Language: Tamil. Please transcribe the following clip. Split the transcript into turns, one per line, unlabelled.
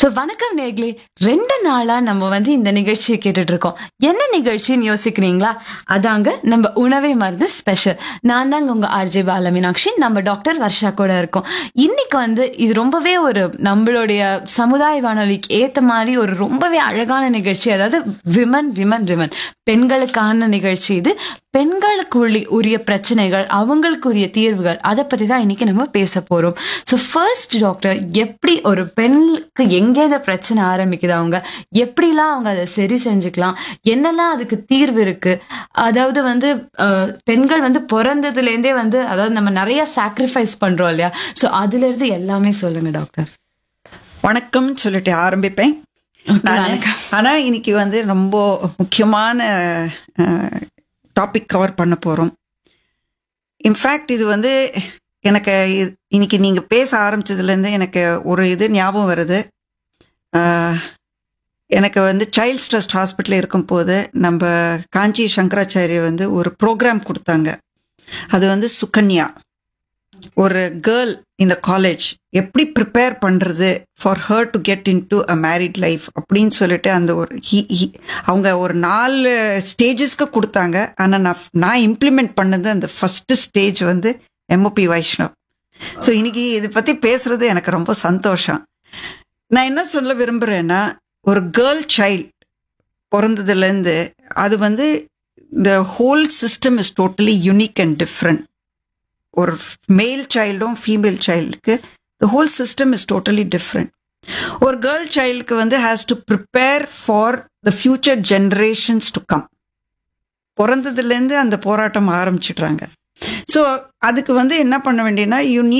ஸோ வணக்கம் நேர்களே ரெண்டு நாளா நம்ம வந்து இந்த நிகழ்ச்சியை கேட்டுட்டு இருக்கோம் என்ன நிகழ்ச்சின்னு யோசிக்கிறீங்களா அதாங்க நம்ம உணவை மருந்து ஸ்பெஷல் நான் தாங்க உங்க ஆர்ஜே பால மீனாட்சி நம்ம டாக்டர் வர்ஷா கூட இருக்கோம் இன்னைக்கு வந்து இது ரொம்பவே ஒரு நம்மளுடைய சமுதாய வானொலிக்கு ஏத்த மாதிரி ஒரு ரொம்பவே அழகான நிகழ்ச்சி அதாவது விமன் விமன் விமன் பெண்களுக்கான நிகழ்ச்சி இது பெண்களுக்கு உள்ளி- உரிய பிரச்சனைகள் அவங்களுக்கு உரிய தீர்வுகள் அதை பத்தி தான் இன்னைக்கு நம்ம பேச போறோம் ஸோ ஃபர்ஸ்ட் டாக்டர் எப்படி ஒரு பெண்ணுக்கு எங்கே இந்த பிரச்சனை ஆரம்பிக்குது அவங்க எப்படிலாம் அவங்க அதை சரி செஞ்சுக்கலாம் என்னெல்லாம் அதுக்கு தீர்வு இருக்கு அதாவது வந்து அஹ், பெண்கள் வந்து பிறந்ததுல இருந்தே வந்து அதாவது நம்ம நிறைய சாக்ரிஃபைஸ் பண்றோம் இல்லையா ஸோ அதுல இருந்து எல்லாமே சொல்லுங்க டாக்டர்
வணக்கம் சொல்லிட்டு ஆரம்பிப்பேன் நானு. ஆனா இன்னைக்கு வந்து ரொம்ப முக்கியமான டாபிக் கவர் பண்ண போறோம் இன்ஃபேக்ட் இது வந்து எனக்கு இது- இன்னைக்கு நீங்க பேச ஆரம்பிச்சதுலேருந்து எனக்கு ஒரு இது ஞாபகம் வருது அஹ், எனக்கு வந்து சைல்ட்ஸ் ட்ரஸ்ட் ஹாஸ்பிட்டல் இருக்கும்போது நம்ம காஞ்சி சங்கராச்சாரிய வந்து ஒரு ப்ரோக்ராம் கொடுத்தாங்க அது வந்து சுகன்யா ஒரு கேர்ள் இந்த காலேஜ் எப்படி ப்ரிப்பேர் பண்றது for her to get in to a married life அப்படின்னு சொல்லிட்டு அந்த ஒரு he- he- அவங்க ஒரு நாலு ஸ்டேஜஸ்க்கு கொடுத்தாங்க ஆனால் நான் நான் இம்ப்ளிமெண்ட் பண்ணது அந்த ஃபர்ஸ்ட் ஸ்டேஜ் வந்து எம்ஓபி வைஷ்ணவ் ஸோ இன்னைக்கு இதை பற்றி பேசுறது எனக்கு ரொம்ப சந்தோஷம் நான் என்ன சொல்ல விரும்புகிறேன்னா ஒரு கேர்ள் சைல்ட் பிறந்ததுலேருந்து அது வந்து the whole system is totally unique and different ஒரு மேல் சைல்டும் ஃபீமேல் சைல்டுக்கு the whole system is totally different ஒரு கேர்ள் சைல்டுக்கு வந்து has to prepare for the future generations to come பிறந்ததுலேருந்து அந்த போராட்டம் ஆரம்பிச்சிடுறாங்க ஸோ அதுக்கு வந்து என்ன பண்ண வேண்டியன்னா யூ